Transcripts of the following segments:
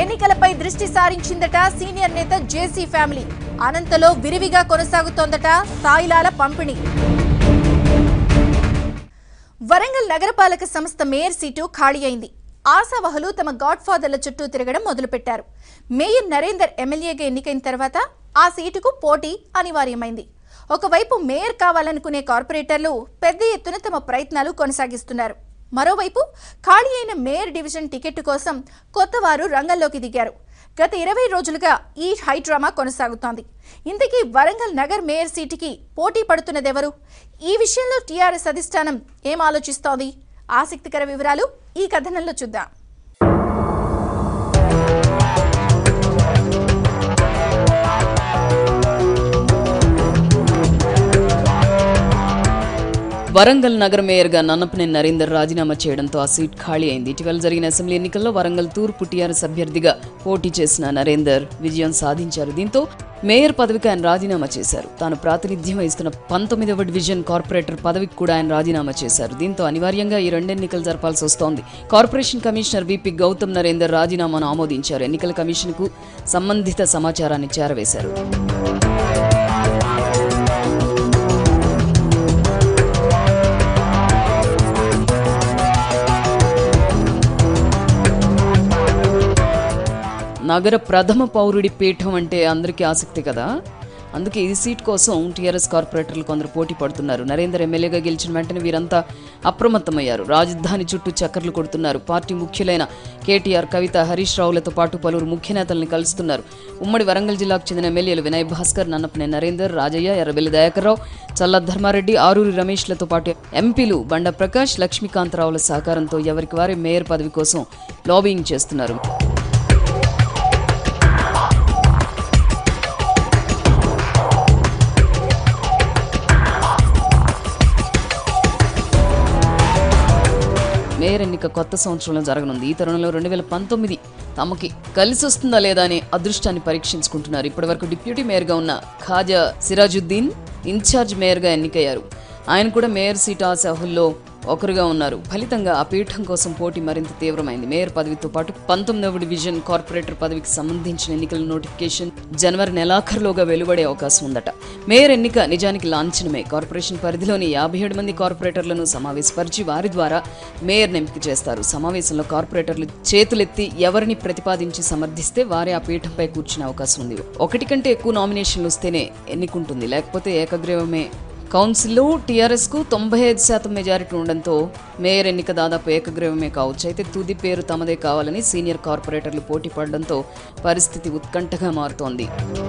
ఎన్నికలపై దృష్టి సారించిందట సీనియర్ నేత జేసీ ఫ్యామిలీ అనంతలో విరివిగా కొనసాగుతోందట తాయిలాల పంపిణీ వరంగల్ నగరపాలక సంస్థ మేయర్ సీటు ఖాళీ అయింది ఆశావహులు తమ గాడ్ ఫాదర్ల చుట్టూ తిరగడం మొదలుపెట్టారు మేయర్ నరేందర్ ఎమ్మెల్యేగా ఎన్నికైన తర్వాత ఆ సీటుకు పోటీ అనివార్యమైంది ఒకవైపు మేయర్ కావాలనుకునే కార్పొరేటర్లు పెద్ద ఎత్తున తమ ప్రయత్నాలు కొనసాగిస్తున్నారు మరోవైపు ఖాళీ అయిన మేయర్ డివిజన్ టికెట్ కోసం కొత్తవారు రంగంలోకి దిగారు గత ఇరవై రోజులుగా ఈ హై డ్రామా కొనసాగుతోంది ఇంతకీ వరంగల్ నగర్ మేయర్ సీటుకి పోటీ పడుతున్నదెవరు ఈ విషయంలో టీఆర్ఎస్ అధిష్టానం ఏం ఆలోచిస్తోంది ఆసక్తికర వివరాలు ఈ కథనంలో చూద్దాం వరంగల్ నగర మేయర్గా నన్నపనేని నరేందర్ రాజీనామా చేయడంతో ఆ సీట్ ఖాళీ అయింది ఇటీవల జరిగిన అసెంబ్లీ ఎన్నికల్లో వరంగల్ తూర్పు టీఆర్ఎస్ అభ్యర్థిగా పోటీ చేసిన నరేందర్ విజయం సాధించారు దీంతో మేయర్ పదవికి ఆయన రాజీనామా చేశారు తాను ప్రాతినిధ్యం వహిస్తున్న పంతొమ్మిదవ డివిజన్ కార్పొరేటర్ పదవికి కూడా ఆయన రాజీనామా చేశారు దీంతో అనివార్యంగా ఈ రెండు ఎన్నికలు జరపాల్సి వస్తోంది corporation commissioner VP Gautam Narender రాజీనామాను ఆమోదించారు ఎన్నికల కమిషన్కు సంబంధిత సమాచారాన్ని చేరవేశారు నగర ప్రథమ పౌరుడి పీఠం అంటే అందరికీ ఆసక్తి కదా అందుకే ఈ సీట్ కోసం టీఆర్ఎస్ కార్పొరేటర్లు కొందరు పోటీ పడుతున్నారు నరేందర్ ఎమ్మెల్యేగా గెలిచిన వెంటనే వీరంతా అప్రమత్తమయ్యారు రాజధాని చుట్టూ చక్కర్లు కొడుతున్నారు పార్టీ ముఖ్యులైన కేటీఆర్ కవిత హరీష్ రావులతో పాటు పలువురు ముఖ్య నేతల్ని కలుస్తున్నారు ఉమ్మడి వరంగల్ జిల్లాకు చెందిన ఎమ్మెల్యేలు వినయ్ భాస్కర్ నన్నపనే నరేందర్ రాజయ్య ఎర్రబెల్లి దయాకర్రావు చల్ల ధర్మారెడ్డి ఆరూరి రమేష్లతో పాటు ఎంపీలు బండ ప్రకాష్ లక్ష్మీకాంతరావుల సహకారంతో ఎవరికి వారే మేయర్ పదవి కోసం లాబింగ్ చేస్తున్నారు మేయర్ ఎన్నిక కొత్త సంవత్సరంలో జరగనుంది ఈ తరుణంలో రెండు వేల పంతొమ్మిది తమకి కలిసి వస్తుందా లేదా అనే అదృష్టాన్ని పరీక్షించుకుంటున్నారు ఇప్పటివరకు డిప్యూటీ మేయర్గా ఉన్న ఖాజా సిరాజుద్దీన్ ఇన్ఛార్జ్ మేయర్గా ఎన్నికయ్యారు ఆయన కూడా మేయర్ సీట్ ఆశాహుల్లో ఒకరుగా ఉన్నారు ఫలితంగా ఆ పీఠం కోసం పోటీ మరింత తీవ్రమైంది మేయర్ పదవితో పాటు పంతొమ్మిదవ డివిజన్ కార్పొరేటర్ పదవికి సంబంధించిన ఎన్నికల నోటిఫికేషన్ జనవరి నెలాఖరులోగా వెలువడే అవకాశం ఉందట మేయర్ ఎన్నిక నిజానికి లాంఛనమే కార్పొరేషన్ పరిధిలోని యాభై ఏడు మంది కార్పొరేటర్లను సమావేశపరిచి వారి ద్వారా మేయర్ ఎంపిక చేస్తారు సమావేశంలో కార్పొరేటర్లు చేతులెత్తి ఎవరిని ప్రతిపాదించి సమర్థిస్తే వారే ఆ పీఠంపై కూర్చునే అవకాశం ఉంది ఒకటి కంటే ఎక్కువ నామినేషన్లు వస్తేనే ఎన్నికుంటుంది లేకపోతే ఏకగ్రీవమే కౌన్సిల్లో టీఆర్ఎస్కు తొంభై ఐదు శాతం మెజారిటీ ఉండడంతో మేయర్ ఎన్నిక దాదాపు ఏకగ్రీవమే కావచ్చు అయితే తుది పేరు తమదే కావాలని సీనియర్ కార్పొరేటర్లు పోటీ పడడంతో పరిస్థితి ఉత్కంఠగా మారుతోంది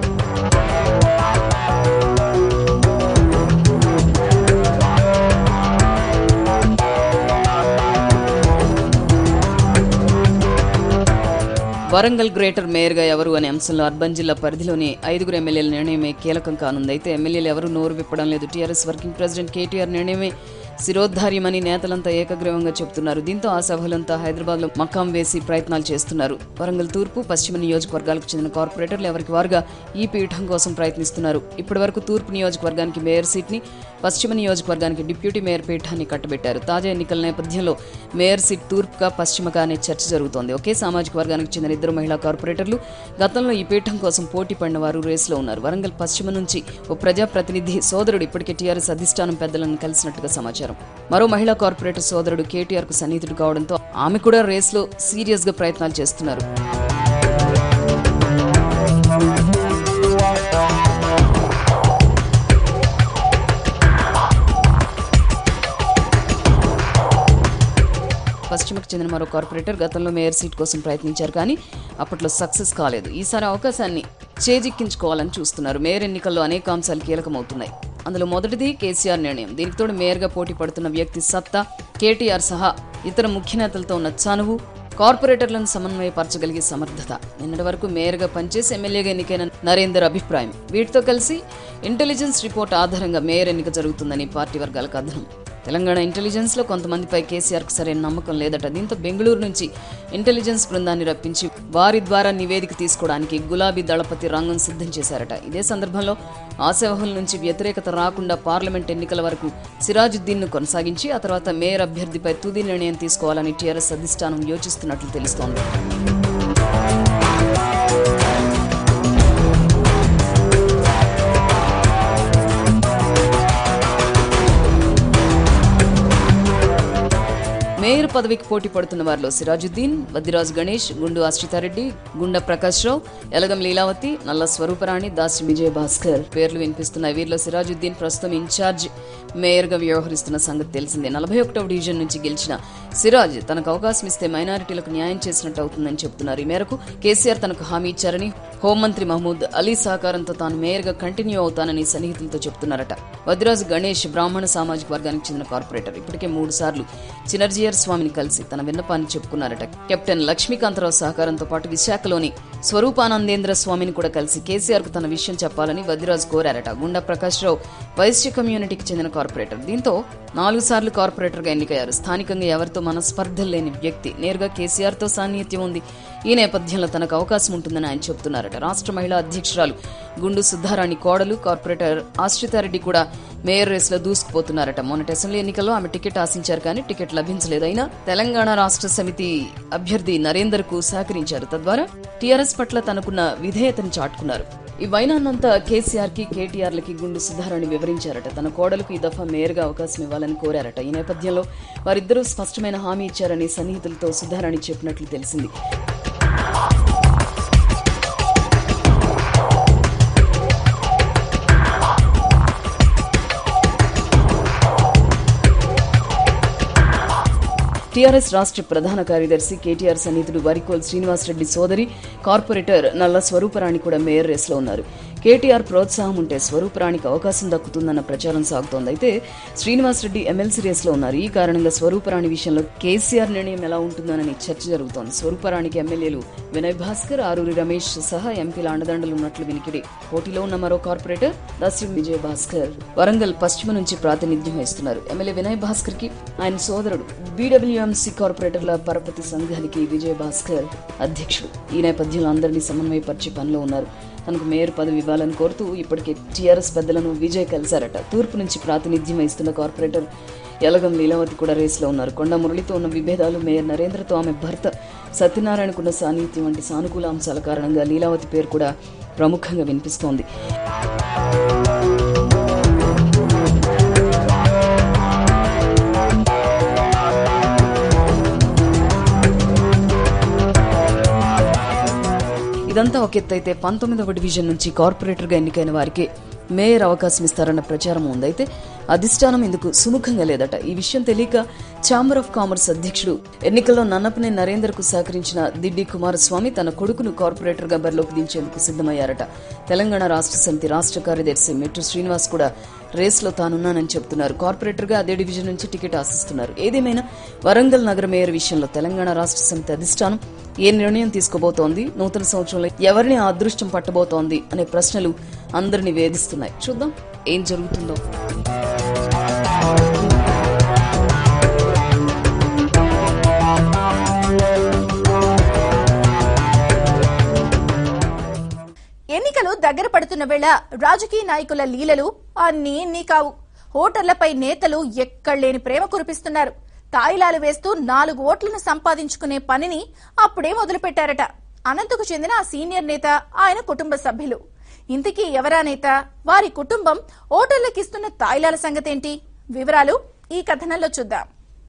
వరంగల్ గ్రేటర్ మేయర్గా ఎవరు అనే అంశంలో అర్బన్ జిల్లా పరిధిలోని ఐదుగురు ఎమ్మెల్యేల నిర్ణయమే కీలకం కానుంది అయితే ఎమ్మెల్యేలు ఎవరు నోరు విప్పడం లేదు టీఆర్ఎస్ వర్కింగ్ ప్రెసిడెంట్ కేటీఆర్ నిర్ణయమే శిరోద్ధార్యమని నేతలంతా ఏకగ్రీవంగా చెబుతున్నారు దీంతో ఆ సభలంతా హైదరాబాద్లో మకాం వేసి ప్రయత్నాలు చేస్తున్నారు వరంగల్ తూర్పు పశ్చిమ నియోజకవర్గాలకు చెందిన కార్పొరేటర్లు ఎవరికి వారుగా ఈ పీఠం కోసం ప్రయత్నిస్తున్నారు ఇప్పటివరకు తూర్పు నియోజకవర్గానికి మేయర్ సీట్ని పశ్చిమ నియోజకవర్గానికి డిప్యూటీ మేయర్ పీఠాన్ని కట్టబెట్టారు తాజా ఎన్నికల నేపథ్యంలో మేయర్ సీట్ తూర్పుగా పశ్చిమగా అనే చర్చ జరుగుతోంది ఒకే సామాజిక వర్గానికి చెందిన ఇద్దరు మహిళా కార్పొరేటర్లు గతంలో ఈ పీఠం కోసం పోటీ పడిన వారు రేసులో ఉన్నారు వరంగల్ పశ్చిమ నుంచి ఓ ప్రజాప్రతినిధి సోదరుడు ఇప్పటికే టీఆర్ఎస్ అధిష్టానం పెద్దలను కలిసినట్టుగా సమాచారం మరో మహిళా కార్పొరేటర్ సోదరుడు కేటీఆర్ కు సన్నిహితుడు కావడంతో ఆమె కూడా రేసులో సీరియస్ గా ప్రయత్నాలు చేస్తున్నారు పశ్చిమకు చెందిన మరో కార్పొరేటర్ గతంలో మేయర్ సీట్ కోసం ప్రయత్నించారు కానీ అప్పట్లో సక్సెస్ కాలేదు ఈసారి అవకాశాన్ని చేజిక్కించుకోవాలని చూస్తున్నారు మేయర్ ఎన్నికల్లో అనేక అంశాలు కీలకమవుతున్నాయి అందులో మొదటిది కేసీఆర్ నిర్ణయం దీనికి తోడు మేయర్గా పోటీ పడుతున్న వ్యక్తి సత్తా కేటీఆర్ సహా ఇతర ముఖ్య నేతలతో ఉన్న చనువు కార్పొరేటర్లను సమన్వయపరచగలిగే సమర్థత నిన్నటి వరకు మేయర్గా పనిచేసి ఎమ్మెల్యేగా ఎన్నికైన నరేందర్ అభిప్రాయం వీటితో కలిసి ఇంటెలిజెన్స్ రిపోర్ట్ ఆధారంగా మేయర్ ఎన్నిక జరుగుతుందని పార్టీ వర్గాల కథనం తెలంగాణ ఇంటెలిజెన్స్ లో కొంతమందిపై కేసీఆర్కు సరైన నమ్మకం లేదట దీంతో బెంగళూరు నుంచి ఇంటెలిజెన్స్ బృందాన్ని రప్పించి వారి ద్వారా నివేదిక తీసుకోవడానికి గులాబీ దళపతి రంగం సిద్ధం చేశారట ఇదే సందర్భంలో ఆశావహుల నుంచి వ్యతిరేకత రాకుండా పార్లమెంట్ ఎన్నికల వరకు సిరాజుద్దీన్ను కొనసాగించి ఆ తర్వాత మేయర్ అభ్యర్థిపై తుది నిర్ణయం తీసుకోవాలని టీఆర్ఎస్ అధిష్టానం యోచిస్తున్నట్లు తెలుస్తోంది పదవికి పోటీ పడుతున్న వారిలో సిరాజుద్దీన్ వద్దిరాజు గణేష్ గుండు ఆశ్రితారెడ్డి గుండ ప్రకాష్ రావు ఎలగం లీలావతి నల్ల స్వరూపరాణి దాసి విజయ భాస్కర్ పేర్లు వినిపిస్తున్నాయి వీరిలో సిరాజుద్దీన్ ప్రస్తుతం ఇన్ఛార్జ్ మేయర్ గా వ్యవహరిస్తున్న సంగతి తెలిసిందే నలభై ఒకటవ డివిజన్ నుంచి గెలిచిన సిరాజ్ తనకు అవకాశం ఇస్తే మైనారిటీలకు న్యాయం చేసినట్టు అవుతుందని చెబుతున్నారు ఈ మేరకు కేసీఆర్ తనకు హామీ ఇచ్చారని హోంమంత్రి మహమూద్ అలీ సహకారంతో తాను మేయర్ గా కంటిన్యూ అవుతానని సన్నిహితులతో చెబుతున్నారట వద్దిరాజు గణేష్ బ్రాహ్మణ సామాజిక వర్గానికి చెందిన కార్పొరేటర్ ఇప్పటికే మూడు సార్లు చినర్జియర్ స్వామిని కలిసి తన విన్నపాన్ని చెప్పుకున్నారట కెప్టెన్ లక్ష్మీకాంతరావు సహకారంతో పాటు విశాఖలోని స్వరూపానందేంద్ర స్వామిని కూడా కలిసి కేసీఆర్ కు తన విషయం చెప్పాలని వద్దిరాజు కోరారట గుండా ప్రకాష్ రావు వైశ్య కమ్యూనిటీకి చెందిన కార్పొరేటర్ దీంతో నాలుగు సార్లు కార్పొరేటర్ గా ఎన్నికయ్యారు స్థానికంగా ఎవరితో మనస్పర్ధలు లేని వ్యక్తి నేరుగా కేసీఆర్ తో సాన్నిహిత్యం ఉంది ఈ నేపథ్యంలో తనకు అవకాశం ఉంటుందని ఆయన చెబుతున్నారట రాష్ట్ర మహిళా అధ్యక్షురాలు గుండు సుద్దారాణి కోడలు కార్పొరేటర్ ఆశ్రితారెడ్డి కూడా మేయర్ రేస్ లో దూసుకుపోతున్నారట మొన్నటి అసెంబ్లీ ఎన్నికల్లో ఆమె టికెట్ ఆశించారు కానీ టికెట్ లభించలేదు అయినా తెలంగాణ రాష్ట్ర సమితి అభ్యర్థి నరేందర్ కు సహకరించారు తద్వారా టీఆర్ఎస్ పట్ల తనకున్న విధేయతను చాటుకున్నారు ఈ వైనాన్నంతా కేసీఆర్ కి కేటీఆర్ లకి గుండు సుధారాణి వివరించారట తన కోడలకు ఈ దఫా మేయర్గా అవకాశం ఇవ్వాలని కోరారట ఈ నేపథ్యంలో వారిద్దరూ స్పష్టమైన హామీ ఇచ్చారని సన్నిహితులతో సుధారాణి చెప్పినట్లు తెలిసింది టీఆర్ఎస్ రాష్ట్ర ప్రధాన కార్యదర్శి కేటీఆర్ సన్నిహితుడు వరికోల్ శ్రీనివాసరెడ్డి సోదరి కార్పొరేటర్ నల్ల స్వరూపరాణి కూడా మేయర్ రేస్లో ఉన్నారు కేటీఆర్ ప్రోత్సాహం ఉంటే స్వరూపరాణికి అవకాశం దక్కుతుందన్న ప్రచారం సాగుతోంది అయితే శ్రీనివాసరెడ్డి ఎమ్మెల్సీ రేస్లో ఉన్నారు ఈ కారణంగా స్వరూపరాణి విషయంలో కేసీఆర్ నిర్ణయం ఎలా ఉంటుందోనని చర్చ జరుగుతోంది స్వరూపరాణికి ఎమ్మెల్యేలు వినయ్ భాస్కర్ ఆరూరి రమేష్ సహా ఎంపీల అండదండలు ఉన్నట్లు వినికిడి పోటీలో ఉన్న మరో కార్పొరేటర్ దాస్యం విజయ్ భాస్కర్ వరంగల్ పశ్చిమ నుంచి ప్రాతినిధ్యం వహిస్తున్నారు ఎమ్మెల్యే వినయ్ భాస్కర్ కి ఆయన సోదరుడు బీడబ్ల్యూఎంసీ కార్పొరేటర్ల పరపతి సంఘానికి విజయ్ భాస్కర్ అధ్యక్షుడు ఈ నేపథ్యంలో అందరినీ సమన్వయపరిచే పనిలో ఉన్నారు తనకు మేయర్ పదవి ఇవ్వాలని కోరుతూ ఇప్పటికే టీఆర్ఎస్ పెద్దలను విజయ్ కలిశారట తూర్పు నుంచి ప్రాతినిధ్యం వహిస్తున్న కార్పొరేటర్ యలగం లీలావతి కూడా రేసులో ఉన్నారు కొండ మురళితో ఉన్న విభేదాలు మేయర్ నరేంద్రతో ఆమె భర్త సత్యనారాయణకున్న సాన్నిహిత్యం వంటి సానుకూల అంశాల కారణంగా లీలావతి పేరు కూడా ప్రముఖంగా వినిపిస్తోంది ఇదంతా ఒక ఎత్తు అయితే పంతొమ్మిదవ డివిజన్ నుంచి కార్పొరేటర్ గా ఎన్నికైన వారికి మేయర్ అవకాశం ఇస్తారన్న ప్రచారం ఉంది అయితే అధిష్టానం ఇందుకు సుముఖంగా లేదట ఈ విషయం తెలియక ఛాంబర్ ఆఫ్ కామర్స్ అధ్యక్షుడు ఎన్నికల్లో నన్నపనే నరేందర్ కు సహకరించిన దిడ్డి కుమారస్వామి తన కొడుకును కార్పొరేటర్ గా బరిలోకి దించేందుకు సిద్దమయ్యారట తెలంగాణ రాష్ట్ర సమితి రాష్ట్ర కార్యదర్శి మెట్టు శ్రీనివాస్ కూడా రేస్లో తానున్నానని చెప్తున్నారు కార్పొరేటర్ గా అదే డివిజన్ నుంచి టికెట్ ఆశిస్తున్నారు ఏదేమైనా వరంగల్ నగర మేయర్ విషయంలో తెలంగాణ రాష్ట్ర సమితి అధిష్టానం ఏ నిర్ణయం తీసుకోబోతోంది నూతన సంవత్సరంలో ఎవరిని ఆ అదృష్టం పట్టబోతోంది అనే ప్రశ్నలు అందరినీ వేధిస్తున్నాయి చూద్దాం ఏం జరుగుతుందో ఎన్నికలు దగ్గర పడుతున్న వేళ రాజకీయ నాయకుల లీలలు అన్నీ ఇన్ని కావు హోటళ్లపై నేతలు ఎక్కడలేని ప్రేమ కురిపిస్తున్నారు తాయిలాలు వేస్తూ నాలుగు ఓట్లను సంపాదించుకునే పనిని అప్పుడే మొదలుపెట్టారట అనంతకు చెందిన ఆ సీనియర్ నేత ఆయన కుటుంబ సభ్యులు ఇంతకీ ఎవరా నేత వారి కుటుంబం ఓటర్లకిస్తున్న తాయిలాల సంగతేంటి వివరాలు ఈ కథనంలో చూద్దాం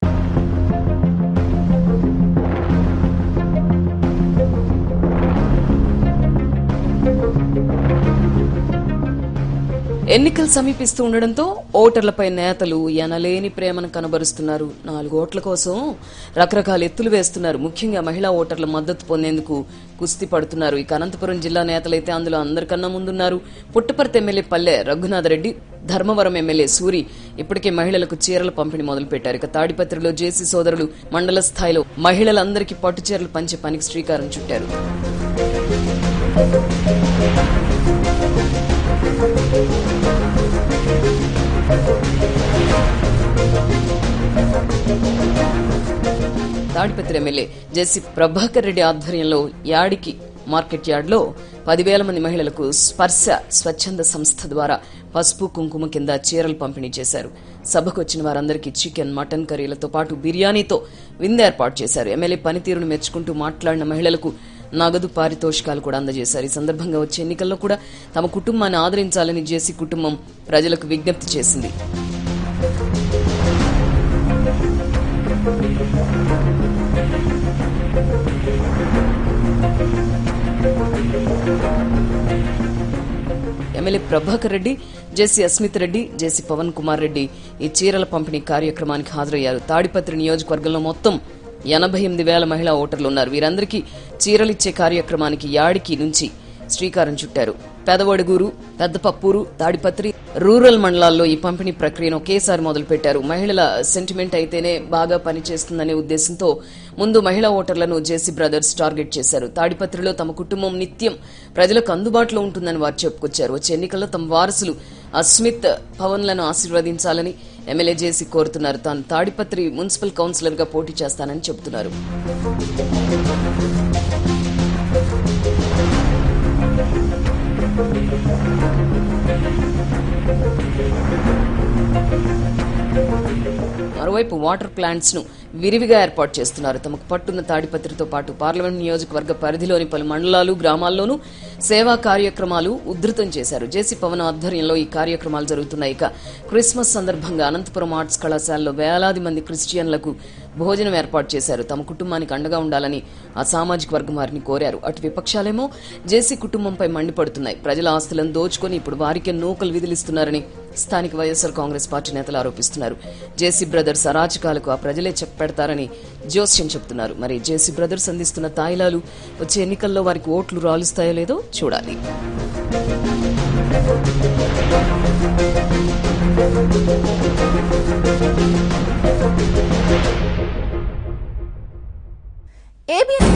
ఎన్నికలు సమీపిస్తూ ఉండడంతో ఓటర్లపై నేతలు ఎనలేని ప్రేమను కనబరుస్తున్నారు నాలుగు ఓట్ల కోసం రకరకాల ఎత్తులు వేస్తున్నారు ముఖ్యంగా మహిళా ఓటర్ల మద్దతు పొందేందుకు కుస్తీ పడుతున్నారు ఇక అనంతపురం జిల్లా నేతలైతే అందులో అందరికన్నా ముందున్నారు పుట్టపర్తి ఎమ్మెల్యే పల్లె రఘునాథరెడ్డి ధర్మవరం ఎమ్మెల్యే సూరి ఇప్పటికే మహిళలకు చీరల పంపిణీ మొదలుపెట్టారు ఇక తాడిపత్రిలో జేసీ సోదరులు మండల స్థాయిలో మహిళలందరికీ పట్టు చీరలు పంచే పనికి శ్రీకారం చుట్టారు తాడిపత్రి ఎమ్మెల్యే జెసి ప్రభాకర్ రెడ్డి ఆధ్వర్యంలో యాడికి మార్కెట్ యార్డ్లో పదివేల మంది మహిళలకు స్పర్శ స్వచ్ఛంద సంస్థ ద్వారా పసుపు కుంకుమ కింద చీరలు పంపిణీ చేశారు సభకు వచ్చిన వారందరికీ చికెన్ మటన్ కర్రీలతో పాటు బిర్యానీతో విందు ఏర్పాటు చేశారు ఎమ్మెల్యే పనితీరును మెచ్చుకుంటూ మాట్లాడిన మహిళలకు నగదు పారితోషికాలు కూడా అందజేశారు ఈ సందర్భంగా వచ్చే ఎన్నికల్లో కూడా తమ కుటుంబాన్ని ఆదరించాలని జేసీ కుటుంబం ప్రజలకు విజ్ఞప్తి చేసింది MLA Prabhakar Reddy JC Asmith Reddy JC Pavan Kumar Reddy ఈ చీరల పంపిణీ కార్యక్రమానికి హాజరయ్యారు తాడిపత్రి నియోజకవర్గంలో మొత్తం ఎనభై ఎనిమిది వేల మహిళా ఓటర్లు ఉన్నారు వీరందరికీ చీరలిచ్చే కార్యక్రమానికి యాడికి నుంచి శ్రీకారం చుట్టారు పెదవడుగూరు పెద్దపప్పూరు తాడిపత్రి రూరల్ మండలాల్లో ఈ పంపిణీ ప్రక్రియను ఒకేసారి మొదలుపెట్టారు మహిళల సెంటిమెంట్ అయితేనే బాగా పనిచేస్తుందనే ఉద్దేశంతో ముందు మహిళా ఓటర్లను జేసీ బ్రదర్స్ టార్గెట్ చేశారు తాడిపత్రిలో తమ కుటుంబం నిత్యం ప్రజలకు అందుబాటులో ఉంటుందని వారు చెప్పుకొచ్చారు వచ్చే ఎన్నికల్లో తమ వారసులు అస్మిత్ పవన్లను ఆశీర్వదించాలని ఎమ్మెల్యే జేసీ కోరుతున్నారు తాను తాడిపత్రి మున్సిపల్ కౌన్సిలర్ గా పోటీ చేస్తానని చెబుతున్నారు మరోవైపు వాటర్ ప్లాంట్స్ ను విరివిగా ఏర్పాటు చేస్తున్నారు తమకు పట్టున్న తాడిపత్రితో పాటు పార్లమెంట్ నియోజకవర్గ పరిధిలోని పలు మండలాలు గ్రామాల్లోనూ సేవా కార్యక్రమాలు ఉధృతం చేశారు జేసీ పవన్ ఆధ్వర్యంలో ఈ కార్యక్రమాలు జరుగుతున్నాయి ఇక క్రిస్మస్ సందర్భంగా అనంతపురం ఆర్ట్స్ కళాశాలలో వేలాది మంది క్రిస్టియన్లకు భోజనం ఏర్పాటు చేశారు తమ కుటుంబానికి అండగా ఉండాలని ఆ సామాజిక వర్గం వారిని కోరారు అటు విపక్షాలేమో జేసీ కుటుంబంపై మండిపడుతున్నాయి ప్రజల ఆస్తులను దోచుకొని ఇప్పుడు వారికే నూకలు విధిలిస్తున్నారని స్థానిక వైఎస్సార్ కాంగ్రెస్ పార్టీ నేతలు ఆరోపిస్తున్నారు జేసీ బ్రదర్స్ అరాచకాలకు ఆ ప్రజలే చెప్పెడతారని జోస్యం చెప్తున్నారు మరి జేసీ బ్రదర్స్ అందిస్తున్న తాయిలాలు వచ్చే ఎన్నికల్లో వారికి ఓట్లు రాలుస్తాయో లేదో చూడాలి ఏబిఎన్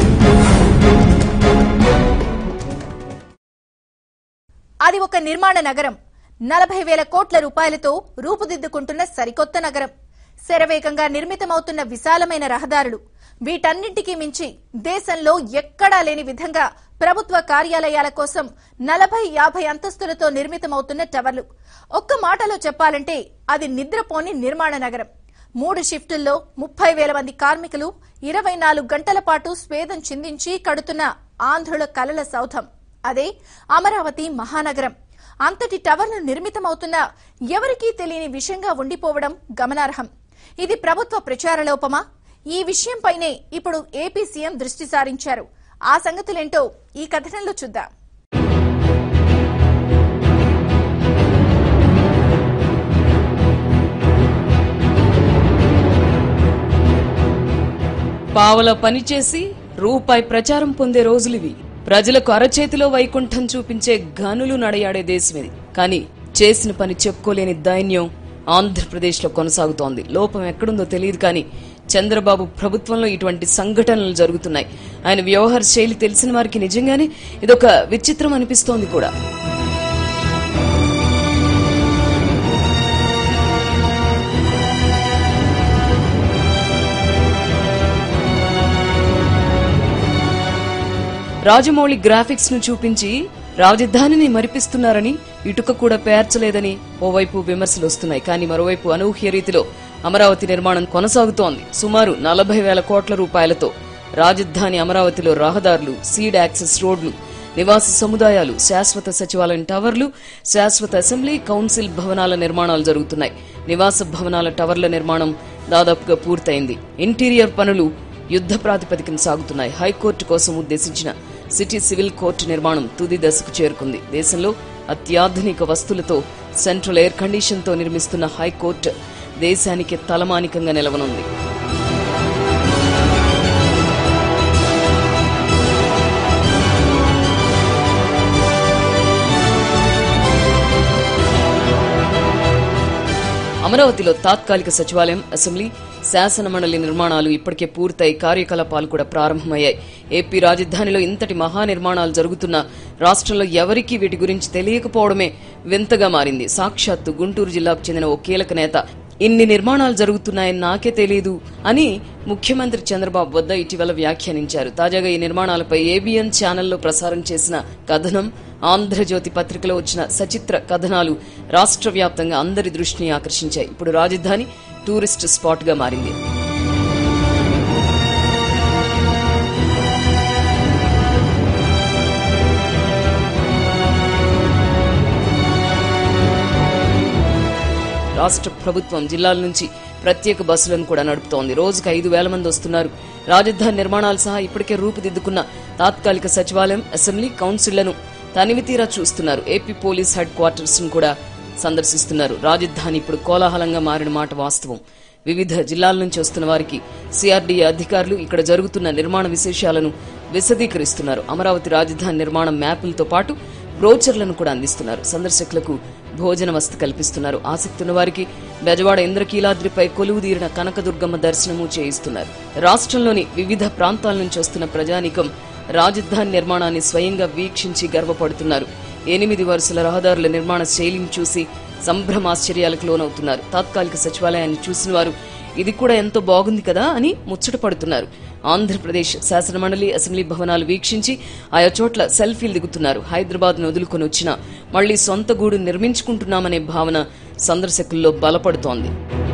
అది ఒక నిర్మాణ నగరం నలభై వేల కోట్ల రూపాయలతో రూపుదిద్దుకుంటున్న సరికొత్త నగరం శరవేగంగా నిర్మితమవుతున్న విశాలమైన రహదారులు వీటన్నింటికీ మించి దేశంలో ఎక్కడా లేని విధంగా ప్రభుత్వ కార్యాలయాల కోసం నలభై యాభై అంతస్తులతో నిర్మితమవుతున్న టవర్లు ఒక్క మాటలో చెప్పాలంటే అది నిద్రపోని నిర్మాణ నగరం మూడు షిఫ్టుల్లో ముప్పై వేల మంది కార్మికులు ఇరవై నాలుగు గంటల పాటు స్వేదం చిందించి కడుతున్న ఆంధ్రుల కలల సౌధం అదే అమరావతి మహానగరం అంతటి టవర్లు నిర్మితమవుతున్నా ఎవరికీ తెలియని విషయంగా ఉండిపోవడం గమనార్హం ఇది ప్రభుత్వ ప్రచార లోపమా ఈ విషయంపైనే ఇప్పుడు ఏపీ సీఎం దృష్టి సారించారు ఆ సంగతులేంటో ఈ కథనంలో చూద్దాం పావల పనిచేసి రూపాయి ప్రచారం పొందే రోజులివి ప్రజలకు అరచేతిలో వైకుంఠం చూపించే గనులు నడయాడే దేశం ఇది కానీ చేసిన పని చెప్పుకోలేని దైన్యం ఆంధ్రప్రదేశ్ లో కొనసాగుతోంది లోపం ఎక్కడుందో తెలియదు కానీ చంద్రబాబు ప్రభుత్వంలో ఇటువంటి సంఘటనలు జరుగుతున్నాయి ఆయన వ్యవహార శైలి తెలిసిన వారికి నిజంగానే ఇదొక విచిత్రం అనిపిస్తోంది కూడా రాజమౌళి గ్రాఫిక్స్ ను చూపించి రాజధానిని మరిపిస్తున్నారని ఇటుక కూడా పేర్చలేదని ఓవైపు విమర్శలు వస్తున్నాయి కానీ మరోవైపు అనూహ్య రీతిలో అమరావతి నిర్మాణం కొనసాగుతోంది సుమారు నలభై వేల కోట్ల రూపాయలతో రాజధాని అమరావతిలో రహదారులు సీడ్ యాక్సెస్ రోడ్లు నివాస సముదాయాలు శాశ్వత సచివాలయం టవర్లు శాశ్వత అసెంబ్లీ కౌన్సిల్ భవనాల నిర్మాణాలు జరుగుతున్నాయి నివాస భవనాల టవర్ల నిర్మాణం దాదాపుగా పూర్తయింది ఇంటీరియర్ పనులు యుద్ధ ప్రాతిపదికన సాగుతున్నాయి హైకోర్టు కోసం ఉద్దేశించిన సిటీ సివిల్ కోర్టు నిర్మాణం తుది దశకు చేరుకుంది దేశంలో అత్యాధునిక వస్తువులతో సెంట్రల్ ఎయిర్ కండిషన్ తో నిర్మిస్తున్న హైకోర్టు దేశానికి తలమానికంగా నిలవనుంది అమరావతిలో తాత్కాలిక సచివాలయం అసెంబ్లీ శాసన మండలి నిర్మాణాలు ఇప్పటికే పూర్తయి కార్యకలాపాలు కూడా ప్రారంభమయ్యాయి ఏపీ రాజధానిలో ఇంతటి మహా నిర్మాణాలు జరుగుతున్నా రాష్ట్రంలో ఎవరికీ వీటి గురించి తెలియకపోవడమే వింతగా మారింది సాక్షాత్తు గుంటూరు జిల్లాకు చెందిన ఓ కీలక నేత ఇన్ని నిర్మాణాలు జరుగుతున్నాయని నాకే తెలియదు అని ముఖ్యమంత్రి చంద్రబాబు వద్ద ఇటీవల వ్యాఖ్యానించారు తాజాగా ఈ నిర్మాణాలపై ఏబిఎన్ ఛానల్లో ప్రసారం చేసిన కథనం ఆంధ్రజ్యోతి పత్రికలో వచ్చిన సచిత్ర కథనాలు రాష్ట్ర వ్యాప్తంగా అందరి దృష్టిని ఆకర్షించాయి ఇప్పుడు రాజధాని టూరిస్ట్ స్పాట్ గా మారింది రాష్ట్ర ప్రభుత్వం జిల్లాల నుంచి ప్రత్యేక బస్సులను కూడా నడుపుతోంది రోజుకు ఐదు వేల మంది వస్తున్నారు రాజధాని నిర్మాణాలు సహా ఇప్పటికే రూపుదిద్దుకున్న తాత్కాలిక సచివాలయం అసెంబ్లీ కౌన్సిళ్లను తనివి తీరా చూస్తున్నారు ఏపీ పోలీస్ హెడ్ క్వార్టర్స్ ను కూడా సందర్శిస్తున్నారు రాజధాని ఇప్పుడు కోలాహలంగా మారిన మాట వాస్తవం వివిధ జిల్లాల నుంచి వస్తున్న వారికి సిఆర్డీఏ అధికారులు ఇక్కడ జరుగుతున్న నిర్మాణ విశేషాలను విశదీకరిస్తున్నారు అమరావతి రాజధాని నిర్మాణం మ్యాపులతో పాటు బ్రోచర్లను కూడా అందిస్తున్నారు సందర్శకులకు భోజన వసతి కల్పిస్తున్నారు ఆసక్తి ఉన్న వారికి బెజవాడ ఇంద్రకీలాద్రిపై కొలువు తీరిన కనకదుర్గమ్మ దర్శనము చేయిస్తున్నారు రాష్ట్రంలోని వివిధ ప్రాంతాల నుంచి వస్తున్న ప్రజానికం రాజధాని నిర్మాణాన్ని స్వయంగా వీక్షించి గర్వపడుతున్నారు ఎనిమిది వరుసల రహదారుల నిర్మాణ శైలిని చూసి సంభ్రమాశ్చర్యాలకు లోనవుతున్నారు తాత్కాలిక సచివాలయాన్ని చూసిన వారు ఇది కూడా ఎంతో బాగుంది కదా అని ముచ్చటపడుతున్నారు ఆంధ్రప్రదేశ్ శాసనమండలి అసెంబ్లీ భవనాలు వీక్షించి ఆయా చోట్ల సెల్ఫీలు దిగుతున్నారు హైదరాబాద్ ను వదులుకొని వచ్చిన మళ్లీ సొంత గూడు నిర్మించుకుంటున్నామనే భావన సందర్శకుల్లో బలపడుతోంది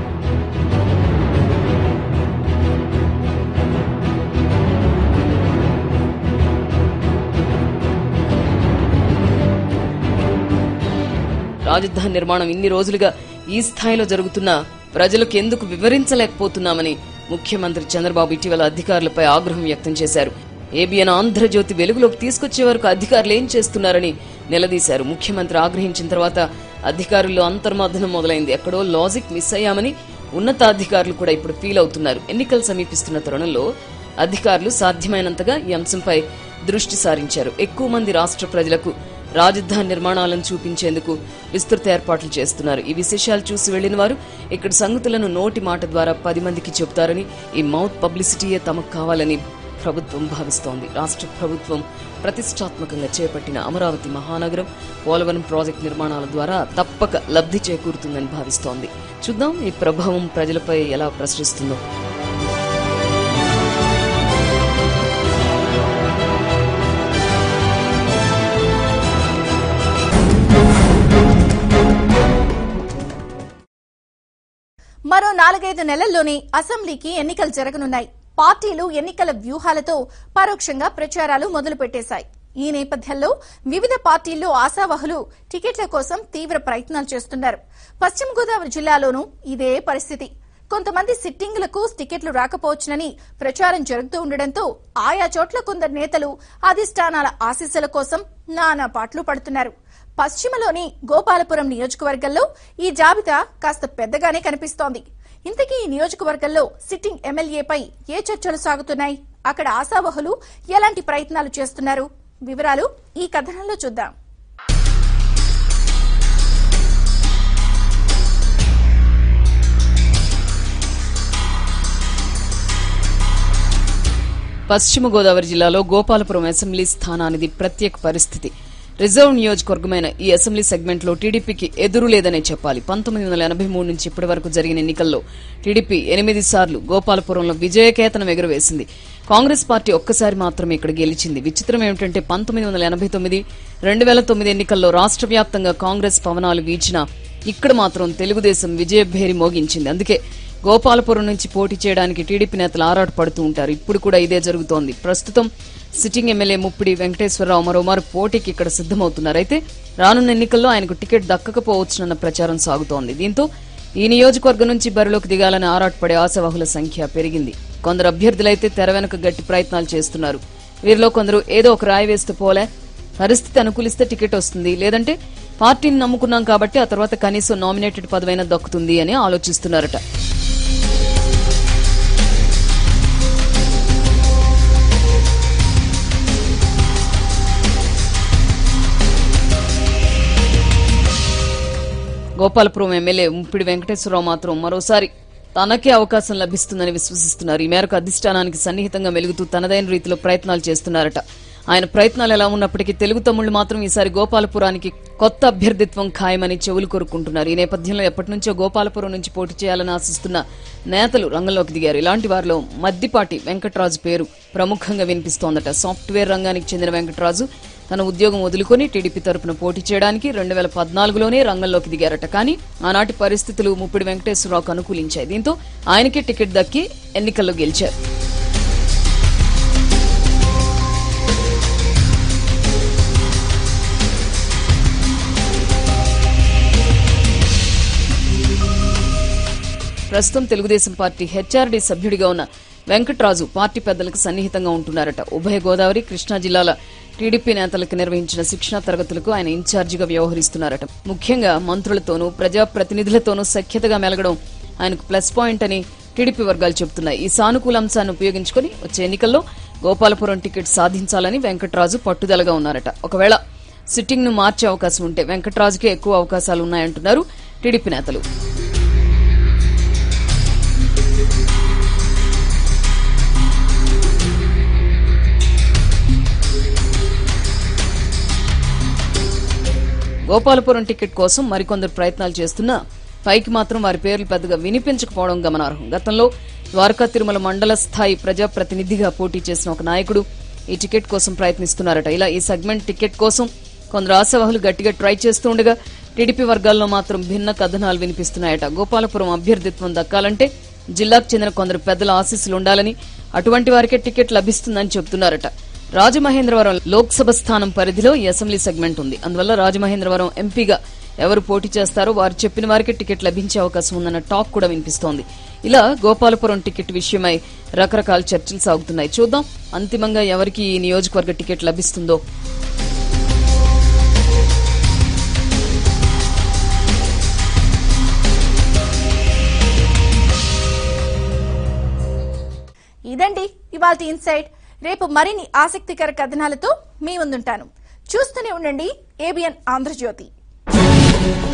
రాజధాని నిర్మాణం ఇన్ని రోజులుగా ఈ స్థాయిలో జరుగుతున్నా ప్రజలకు ఎందుకు వివరించలేకపోతున్నామని ముఖ్యమంత్రి చంద్రబాబు ఇటీవల అధికారులపై ఆగ్రహం వ్యక్తం చేశారు ఏబిఎన్ ఆంధ్రజ్యోతి వెలుగులోకి తీసుకొచ్చే వరకు అధికారులు ఏం చేస్తున్నారని నిలదీశారు ముఖ్యమంత్రి ఆగ్రహించిన తర్వాత అధికారుల్లో అంతర్మథనం మొదలైంది ఎక్కడో లాజిక్ మిస్ అయ్యామని ఉన్నతాధికారులు కూడా ఇప్పుడు ఫీల్ అవుతున్నారు ఎన్నికలు సమీపిస్తున్న తరుణంలో అధికారులు సాధ్యమైనంతగా ఈ అంశంపై దృష్టి సారించారు ఎక్కువ మంది రాష్ట్ర ప్రజలకు రాజధాని నిర్మాణాలను చూపించేందుకు విస్తృత ఏర్పాట్లు చేస్తున్నారు ఈ విశేషాలు చూసి వెళ్లిన వారు ఇక్కడ సంగతులను నోటి మాట ద్వారా పది మందికి చెబుతారని ఈ మౌత్ పబ్లిసిటీయే తమకు కావాలని ప్రభుత్వం భావిస్తోంది రాష్ట్ర ప్రభుత్వం ప్రతిష్టాత్మకంగా చేపట్టిన అమరావతి మహానగరం పోలవరం ప్రాజెక్టు నిర్మాణాల ద్వారా తప్పక లబ్ధి చేకూరుతుందని భావిస్తోంది చూద్దాం ఈ ప్రభావం ప్రజలపై ఎలా ప్రసరిస్తుందో మరో నాలుగైదు నెలల్లోనే అసెంబ్లీకి ఎన్నికలు జరగనున్నాయి పార్టీలు ఎన్నికల వ్యూహాలతో పరోక్షంగా ప్రచారాలు మొదలుపెట్టేశాయి ఈ నేపథ్యంలో వివిధ పార్టీల్లో ఆశావహులు టికెట్ల కోసం తీవ్ర ప్రయత్నాలు చేస్తున్నారు పశ్చిమ గోదావరి జిల్లాలోనూ ఇదే పరిస్థితి కొంతమంది సిట్టింగులకు టికెట్లు రాకపోవచ్చునని ప్రచారం జరుగుతూ ఉండడంతో ఆయా చోట్ల కొందరు నేతలు అధిష్టానాల ఆశీస్సుల కోసం నానా పాటలు పడుతున్నారు పశ్చిమలోని గోపాలపురం నియోజకవర్గంలో ఈ జాబితా కాస్త పెద్దగానే కనిపిస్తోంది ఇంతకీ ఈ నియోజకవర్గంలో సిట్టింగ్ ఎమ్మెల్యేపై ఏ చర్చలు సాగుతున్నాయి అక్కడ ఆశావహులు ఎలాంటి ప్రయత్నాలు చేస్తున్నారు వివరాలు ఈ కథనంలో చూద్దాం పశ్చిమ గోదావరి జిల్లాలో గోపాలపురం అసెంబ్లీ స్థానానిది ప్రత్యేక పరిస్థితి రిజర్వ్ నియోజకవర్గమైన ఈ అసెంబ్లీ సెగ్మెంట్ లో టీడీపీకి ఎదురు లేదనే చెప్పాలి పంతొమ్మిది వందల ఎనభై మూడు నుంచి ఇప్పటి వరకు జరిగిన ఎన్నికల్లో టీడీపీ ఎనిమిది సార్లు గోపాలపురంలో విజయకేతనం ఎగురవేసింది కాంగ్రెస్ పార్టీ ఒక్కసారి మాత్రమే ఇక్కడ గెలిచింది విచిత్రం ఏమిటంటే పంతొమ్మిది వందల ఎనభై తొమ్మిది రెండు వేల తొమ్మిది ఎన్నికల్లో రాష్ట్ర వ్యాప్తంగా కాంగ్రెస్ పవనాలు వీచినా ఇక్కడ మాత్రం తెలుగుదేశం విజయభేరి మోగించింది అందుకే గోపాలపురం నుంచి పోటీ చేయడానికి టీడీపీ నేతలు ఆరాటపడుతూ ఉంటారు ఇప్పుడు కూడా ఇదే జరుగుతోంది ప్రస్తుతం సిట్టింగ్ ఎమ్మెల్యే ముప్పిడి వెంకటేశ్వరరావు మరోమారు పోటీకి ఇక్కడ సిద్దమవుతున్నారు అయితే రానున్న ఎన్నికల్లో ఆయనకు టికెట్ దక్కకపోవచ్చునన్న ప్రచారం సాగుతోంది దీంతో ఈ నియోజకవర్గం నుంచి బరిలోకి దిగాలని ఆరాటపడే ఆశావహుల సంఖ్య పెరిగింది కొందరు అభ్యర్థులైతే తెర వెనుక గట్టి ప్రయత్నాలు చేస్తున్నారు వీరిలో కొందరు ఏదో ఒక రాయి వేస్తూ పోలే పరిస్థితి అనుకూలిస్తే టికెట్ వస్తుంది లేదంటే పార్టీని నమ్ముకున్నాం కాబట్టి ఆ తర్వాత కనీసం నామినేటెడ్ పదవైనా దక్కుతుంది అని ఆలోచిస్తున్నారట గోపాలపురం ఎమ్మెల్యే ముప్పిడి వెంకటేశ్వరరావు మాత్రం మరోసారి తనకే అవకాశం లభిస్తుందని విశ్వసిస్తున్నారు ఈ మేరకు అధిష్టానానికి సన్నిహితంగా మెలుగుతూ తనదైన రీతిలో ప్రయత్నాలు చేస్తున్నారట ఆయన ప్రయత్నాలు ఎలా ఉన్నప్పటికీ తెలుగు తమ్ముళ్లు మాత్రం ఈసారి గోపాలపురానికి కొత్త అభ్యర్థిత్వం ఖాయమని చెవులు కోరుకుంటున్నారు ఈ నేపథ్యంలో ఎప్పటి నుంచో గోపాలపురం నుంచి పోటీ చేయాలని ఆశిస్తున్న నేతలు రంగంలోకి దిగారు ఇలాంటి వారిలో మద్దిపాటి వెంకటరాజు పేరు ప్రముఖంగా వినిపిస్తోందట సాఫ్ట్వేర్ రంగానికి చెందిన వెంకటరాజు తన ఉద్యోగం వదులుకొని టీడీపీ తరపున పోటీ చేయడానికి రెండు వేల పద్నాలుగులోనే రంగంలోకి దిగారట కానీ ఆనాటి పరిస్థితులు ముప్పిడి వెంకటేశ్వరరావుకు అనుకూలించాయి దీంతో ఆయనకే టికెట్ దక్కి ఎన్నికల్లో గెలిచారు ప్రస్తుతం తెలుగుదేశం పార్టీ హెచ్ఆర్డీ సభ్యుడిగా ఉన్న వెంకట్రాజు పార్టీ పెద్దలకు సన్నిహితంగా ఉంటున్నారట ఉభయ గోదావరి కృష్ణా జిల్లాల టీడీపీ నేతలకు నిర్వహించిన శిక్షణా తరగతులకు ఆయన ఇన్ఛార్జిగా వ్యవహరిస్తున్నారట ముఖ్యంగా మంత్రులతోనూ ప్రజాప్రతినిధులతోనూ సఖ్యతగా మెలగడం ఆయనకు ప్లస్ పాయింట్ అని టీడీపీ వర్గాలు చెబుతున్నాయి ఈ సానుకూల అంశాన్ని ఉపయోగించుకుని వచ్చే ఎన్నికల్లో గోపాలపురం టికెట్ సాధించాలని వెంకట్రాజు పట్టుదలగా ఉన్నారట ఒకవేళ సిట్టింగ్ ను మార్చే అవకాశం ఉంటే వెంకట్రాజుకే ఎక్కువ అవకాశాలు ఉన్నాయంటున్నారు టీడీపీ నేతలు గోపాలపురం టికెట్ కోసం మరికొందరు ప్రయత్నాలు చేస్తున్నా పైకి మాత్రం వారి పేర్లు పెద్దగా వినిపించకపోవడం గమనార్హం గతంలో ద్వారకా తిరుమల మండల స్థాయి ప్రజాప్రతినిధిగా పోటీ చేసిన ఒక నాయకుడు ఈ టికెట్ కోసం ప్రయత్నిస్తున్నారట ఇలా ఈ సెగ్మెంట్ టికెట్ కోసం కొందరు ఆశావహులు గట్టిగా ట్రై చేస్తూ ఉండగా టీడీపీ వర్గాల్లో మాత్రం భిన్న కథనాలు వినిపిస్తున్నాయట గోపాలపురం అభ్యర్థిత్వం దక్కాలంటే జిల్లాకు చెందిన కొందరు పెద్దల ఆశీస్సులు ఉండాలని అటువంటి వారికే టికెట్ లభిస్తుందని చెబుతున్నారట రాజమహేంద్రవరం లోక్సభ స్థానం పరిధిలో ఈ అసెంబ్లీ సెగ్మెంట్ ఉంది అందువల్ల రాజమహేంద్రవరం ఎంపీగా ఎవరు పోటీ చేస్తారో వారు చెప్పిన వారికి టికెట్ లభించే అవకాశం ఉందన్న టాక్ కూడా వినిపిస్తోంది ఇలా గోపాలపురం టికెట్ విషయమై రకరకాల చర్చలు సాగుతున్నాయి చూద్దాం అంతిమంగా ఎవరికి ఈ నియోజకవర్గ టికెట్ లభిస్తుందో ఇదండి ఇవాళ ఇన్సైట్ రేపు మరిన్ని ఆసక్తికర కథనాలతో మీ ముందుంటాను చూస్తూనే ఉండండి ఏబిఎన్ ఆంధ్రజ్యోతి